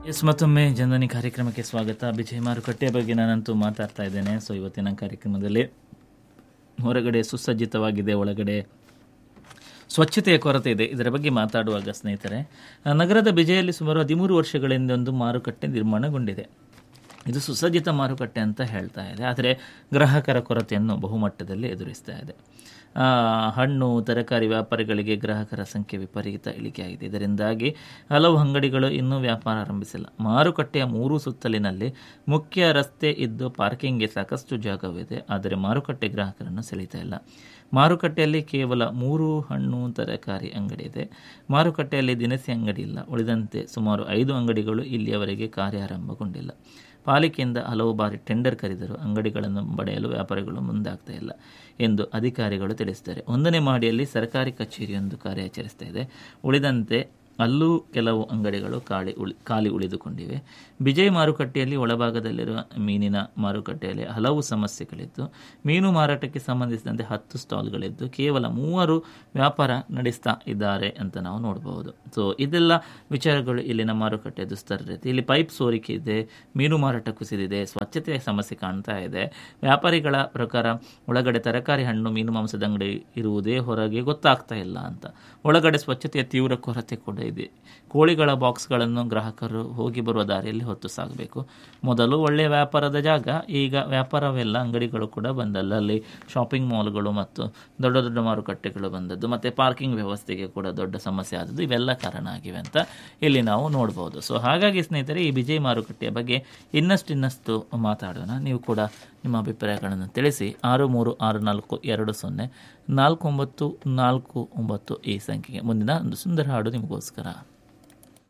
S ಮತ್ತೊಮ್ಮೆ ಜನನಿ ಕಾರ್ಯಕ್ರಮಕ್ಕೆ ಸ್ವಾಗತ ವಿಜಯ ಮಾರುಕಟ್ಟೆಯ ಬಗ್ಗೆ ನಾನಂತೂ ಮಾತಾಡ್ತಾ ಇದ್ದೇನೆ ಸೊ ಇವತ್ತಿನ ಕಾರ್ಯಕ್ರಮದಲ್ಲಿ ಹೊರಗಡೆ ಸುಸಜ್ಜಿತವಾಗಿದೆ ಒಳಗಡೆ ಸ್ವಚ್ಛತೆಯ ಕೊರತೆ ಇದೆ ಇದರ ಬಗ್ಗೆ ಮಾತಾಡುವಾಗ ಸ್ನೇಹಿತರೆ ಆ, ನಗರದ ಬಿಜೆಯಲ್ಲಿ ಸುಮಾರು ಹದಿಮೂರು ವರ್ಷಗಳಿಂದ ಒಂದು ಮಾರುಕಟ್ಟೆ ನಿರ್ಮಾಣಗೊಂಡಿದೆ ಇದು ಸುಸಜ್ಜಿತ ಮಾರುಕಟ್ಟೆ ಅಂತ ಹೇಳ್ತಾ ಇದೆ ಆದರೆ ಗ್ರಾಹಕರ ಕೊರತೆಯನ್ನು ಬಹುಮಟ್ಟದಲ್ಲಿ ಎದುರಿಸ್ತಾ ಇದೆ ಆ, ಹಣ್ಣು ತರಕಾರಿ ವ್ಯಾಪಾರಿಗಳಿಗೆ ಗ್ರಾಹಕರ ಸಂಖ್ಯೆ ವಿಪರೀತ ಇಳಿಕೆಯಾಗಿದೆ ಇದರಿಂದಾಗಿ ಹಲವು ಅಂಗಡಿಗಳು ಇನ್ನೂ ವ್ಯಾಪಾರ ಆರಂಭಿಸಿಲ್ಲ ಮಾರುಕಟ್ಟೆಯ ಮೂರು ಸುತ್ತಲಿನಲ್ಲಿ ಮುಖ್ಯ ರಸ್ತೆ ಇದ್ದು ಪಾರ್ಕಿಂಗ್ಗೆ ಸಾಕಷ್ಟು ಜಾಗವಿದೆ ಆದರೆ ಮಾರುಕಟ್ಟೆ ಗ್ರಾಹಕರನ್ನು ಸೆಳೀತಾ ಇಲ್ಲ ಮಾರುಕಟ್ಟೆಯಲ್ಲಿ ಕೇವಲ ಮೂರು ಹಣ್ಣು ತರಕಾರಿ ಅಂಗಡಿ ಇದೆ ಮಾರುಕಟ್ಟೆಯಲ್ಲಿ ದಿನಸಿ ಅಂಗಡಿ ಇಲ್ಲ ಉಳಿದಂತೆ ಸುಮಾರು ಐದು ಅಂಗಡಿಗಳು ಇಲ್ಲಿಯವರೆಗೆ ಕಾರ್ಯಾರಂಭಗೊಂಡಿಲ್ಲ ಪಾಲಿಕೆಯಿಂದ ಹಲವು ಬಾರಿ ಟೆಂಡರ್ ಕರೆದರೂ ಅಂಗಡಿಗಳನ್ನು ಪಡೆಯಲು ವ್ಯಾಪಾರಿಗಳು ಮುಂದಾಗ್ತಾ ಇಲ್ಲ ಎಂದು ಅಧಿಕಾರಿಗಳು ತಿಳಿಸಿದ್ದಾರೆ ಒಂದನೇ ಮಾಡಿಯಲ್ಲಿ ಸರ್ಕಾರಿ ಕಚೇರಿಯೊಂದು ಕಾರ್ಯಾಚರಿಸ್ತಾ ಇದೆ ಉಳಿದಂತೆ ಅಲ್ಲೂ ಕೆಲವು ಅಂಗಡಿಗಳು ಖಾಲಿ ಉಳಿ ಖಾಲಿ ಉಳಿದುಕೊಂಡಿವೆ ಬಿಜಯ್ ಮಾರುಕಟ್ಟೆಯಲ್ಲಿ ಒಳಭಾಗದಲ್ಲಿರುವ ಮೀನಿನ ಮಾರುಕಟ್ಟೆಯಲ್ಲಿ ಹಲವು ಸಮಸ್ಯೆಗಳಿದ್ದು ಮೀನು ಮಾರಾಟಕ್ಕೆ ಸಂಬಂಧಿಸಿದಂತೆ ಹತ್ತು ಸ್ಟಾಲ್ಗಳಿದ್ದು ಕೇವಲ ಮೂವರು ವ್ಯಾಪಾರ ನಡೆಸ್ತಾ ಇದ್ದಾರೆ ಅಂತ ನಾವು ನೋಡಬಹುದು ಸೊ ಇದೆಲ್ಲ ವಿಚಾರಗಳು ಇಲ್ಲಿನ ಮಾರುಕಟ್ಟೆ ದುಸ್ತರ ರೀತಿ ಇಲ್ಲಿ ಪೈಪ್ ಸೋರಿಕೆ ಇದೆ ಮೀನು ಮಾರಾಟ ಕುಸಿದಿದೆ ಸ್ವಚ್ಛತೆಯ ಸಮಸ್ಯೆ ಕಾಣ್ತಾ ಇದೆ ವ್ಯಾಪಾರಿಗಳ ಪ್ರಕಾರ ಒಳಗಡೆ ತರಕಾರಿ ಹಣ್ಣು ಮೀನು ಮಾಂಸದ ಅಂಗಡಿ ಇರುವುದೇ ಹೊರಗೆ ಗೊತ್ತಾಗ್ತಾ ಇಲ್ಲ ಅಂತ ಒಳಗಡೆ ಸ್ವಚ್ಛತೆಯ ತೀವ್ರ ಕೊರತೆ ಕೂಡ ಇದೆ ಕೋಳಿಗಳ ಬಾಕ್ಸ್ಗಳನ್ನು ಗ್ರಾಹಕರು ಹೋಗಿ ಬರುವ ದಾರಿಯಲ್ಲಿ ಹೊತ್ತು ಸಾಗಬೇಕು ಮೊದಲು ಒಳ್ಳೆಯ ವ್ಯಾಪಾರದ ಜಾಗ ಈಗ ವ್ಯಾಪಾರವೆಲ್ಲ ಅಂಗಡಿಗಳು ಕೂಡ ಬಂದಲ್ಲ ಅಲ್ಲಿ ಶಾಪಿಂಗ್ ಮಾಲ್ಗಳು ಮತ್ತು ದೊಡ್ಡ ದೊಡ್ಡ ಮಾರುಕಟ್ಟೆಗಳು ಬಂದದ್ದು ಮತ್ತು ಪಾರ್ಕಿಂಗ್ ವ್ಯವಸ್ಥೆಗೆ ಕೂಡ ದೊಡ್ಡ ಸಮಸ್ಯೆ ಆದದ್ದು ಇವೆಲ್ಲ ಕಾರಣ ಆಗಿವೆ ಅಂತ ಇಲ್ಲಿ ನಾವು ನೋಡ್ಬೋದು ಸೊ ಹಾಗಾಗಿ ಸ್ನೇಹಿತರೆ ಈ ವಿಜಯ್ ಮಾರುಕಟ್ಟೆಯ ಬಗ್ಗೆ ಇನ್ನಷ್ಟು ಇನ್ನಷ್ಟು ಮಾತಾಡೋಣ ನೀವು ಕೂಡ ನಿಮ್ಮ ಅಭಿಪ್ರಾಯಗಳನ್ನು ತಿಳಿಸಿ ಆರು ಮೂರು ಆರು ನಾಲ್ಕು ಎರಡು ಸೊನ್ನೆ ನಾಲ್ಕು ಒಂಬತ್ತು ನಾಲ್ಕು ಒಂಬತ್ತು ಈ ಸಂಖ್ಯೆಗೆ ಮುಂದಿನ ಒಂದು ಸುಂದರ ಹಾಡು ನಿಮಗೋಸ್ಕರ